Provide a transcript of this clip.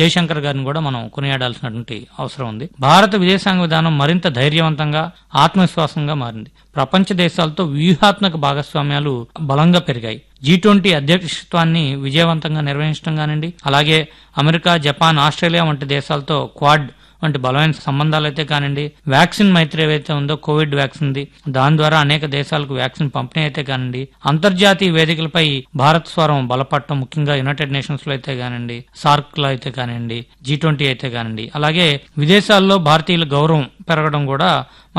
జయశంకర్ గారిని కూడా మనం కొనియాడాల్సినటువంటి అవసరం ఉంది భారత విదేశాంగ విధానం మరింత ధైర్యవంతంగా ఆత్మవిశ్వాసంగా మారింది ప్రపంచ దేశాలతో వ్యూహాత్మక భాగస్వామ్యాలు బలంగా పెరిగాయి జీ ట్వంటీ అధ్యక్షత్వాన్ని విజయవంతంగా నిర్వహించడం కానివ్వండి అలాగే అమెరికా జపాన్ ఆస్ట్రేలియా వంటి దేశాలతో క్వాడ్ వంటి బలమైన సంబంధాలు అయితే కానివ్వండి వ్యాక్సిన్ మైత్రి ఏవైతే ఉందో కోవిడ్ వ్యాక్సిన్ ది దాని ద్వారా అనేక దేశాలకు వ్యాక్సిన్ పంపిణీ అయితే కానివ్వండి అంతర్జాతీయ వేదికలపై భారత్ స్వరం బలపడటం ముఖ్యంగా యునైటెడ్ నేషన్స్ లో అయితే కానివ్వండి సార్క్ లో అయితే కానివ్వండి జీ ట్వంటీ అయితే కానివ్వండి అలాగే విదేశాల్లో భారతీయుల గౌరవం పెరగడం కూడా